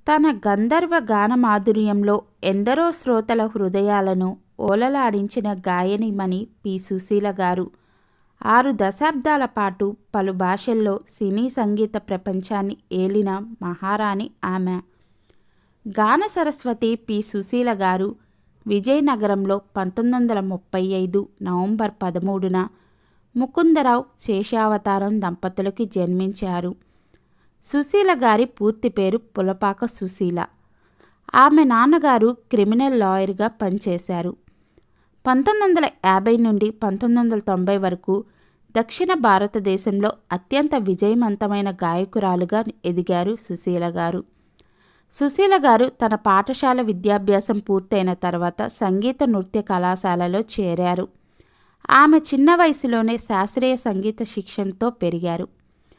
తన గంధర్వ గాన మాధుర్యంలో ఎందరో శ్రోతల హృదయాలను ఓలలాడించిన గాయనిమణి పి సుశీల గారు ఆరు దశాబ్దాల పాటు పలు భాషల్లో సినీ సంగీత ప్రపంచాన్ని ఏలిన మహారాణి ఆమె గాన సరస్వతి పి సుశీల గారు విజయనగరంలో పంతొమ్మిది వందల ముప్పై ఐదు నవంబర్ పదమూడున ముకుందరావు శేషావతారం దంపతులకి జన్మించారు సుశీల గారి పూర్తి పేరు పులపాక సుశీల ఆమె నాన్నగారు క్రిమినల్ లాయర్గా పనిచేశారు పంతొమ్మిది వందల యాభై నుండి పంతొమ్మిది వందల తొంభై వరకు దక్షిణ భారతదేశంలో అత్యంత విజయవంతమైన గాయకురాలుగా ఎదిగారు సుశీల గారు సుశీల గారు తన పాఠశాల విద్యాభ్యాసం పూర్తయిన తర్వాత సంగీత నృత్య కళాశాలలో చేరారు ఆమె చిన్న వయసులోనే శాస్త్రీయ సంగీత శిక్షణతో పెరిగారు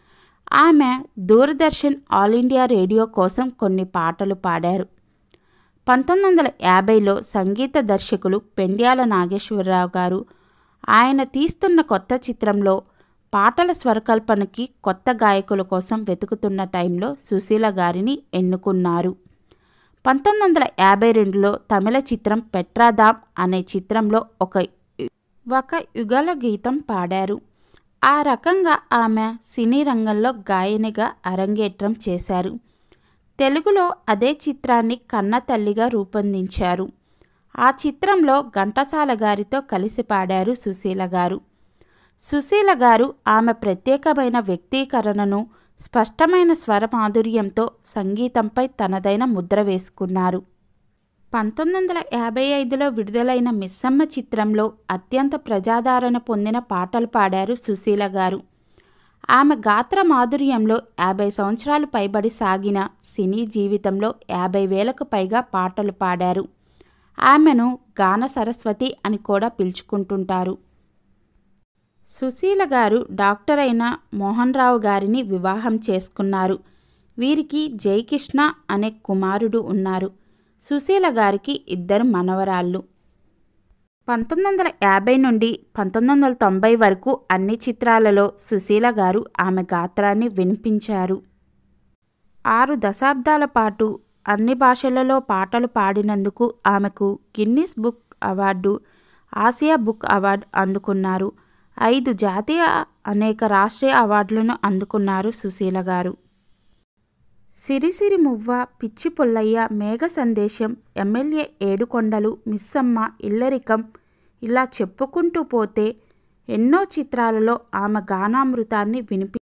ఆమె దూరదర్శన్ ఆల్ ఇండియా రేడియో కోసం కొన్ని పాటలు పాడారు పంతొమ్మిది వందల యాభైలో సంగీత దర్శకులు పెండ్యాల నాగేశ్వరరావు గారు ఆయన తీస్తున్న కొత్త చిత్రంలో పాటల స్వరకల్పనకి కొత్త గాయకుల కోసం వెతుకుతున్న టైంలో సుశీల గారిని ఎన్నుకున్నారు పంతొమ్మిది వందల యాభై రెండులో తమిళ చిత్రం పెట్రాదామ్ అనే చిత్రంలో ఒక ఒక యుగల గీతం పాడారు ఆ రకంగా ఆమె సినీ రంగంలో గాయనిగా అరంగేట్రం చేశారు తెలుగులో అదే చిత్రాన్ని కన్న తల్లిగా రూపొందించారు ఆ చిత్రంలో ఘంటసాల గారితో కలిసి పాడారు సుశీల గారు సుశీల గారు ఆమె ప్రత్యేకమైన వ్యక్తీకరణను స్పష్టమైన స్వర మాధుర్యంతో సంగీతంపై తనదైన ముద్ర వేసుకున్నారు పంతొమ్మిది వందల యాభై ఐదులో విడుదలైన మిస్సమ్మ చిత్రంలో అత్యంత ప్రజాదరణ పొందిన పాటలు పాడారు సుశీల గారు ఆమె గాత్ర మాధుర్యంలో యాభై సంవత్సరాలు పైబడి సాగిన సినీ జీవితంలో యాభై వేలకు పైగా పాటలు పాడారు ఆమెను గాన సరస్వతి అని కూడా పిలుచుకుంటుంటారు సుశీల గారు డాక్టర్ అయిన మోహన్ రావు గారిని వివాహం చేసుకున్నారు వీరికి జయకృష్ణ అనే కుమారుడు ఉన్నారు సుశీల గారికి ఇద్దరు మనవరాళ్ళు పంతొమ్మిది వందల యాభై నుండి పంతొమ్మిది వందల తొంభై వరకు అన్ని చిత్రాలలో సుశీల గారు ఆమె గాత్రాన్ని వినిపించారు ఆరు దశాబ్దాల పాటు అన్ని భాషలలో పాటలు పాడినందుకు ఆమెకు Guinness book award Asia book award అందుకున్నారు ఐదు జాతీయ అనేక రాష్ట్రీయ అవార్డులను అందుకున్నారు సుశీల గారు సిరిసిరి మువ్వ పిచ్చి పుల్లయ్య మేఘ సందేశం ఎమ్మెల్యే ఏడుకొండలు మిస్సమ్మ ఇల్లరికం ఇలా చెప్పుకుంటూ పోతే ఎన్నో చిత్రాలలో ఆమె గానామృతాన్ని వినిపి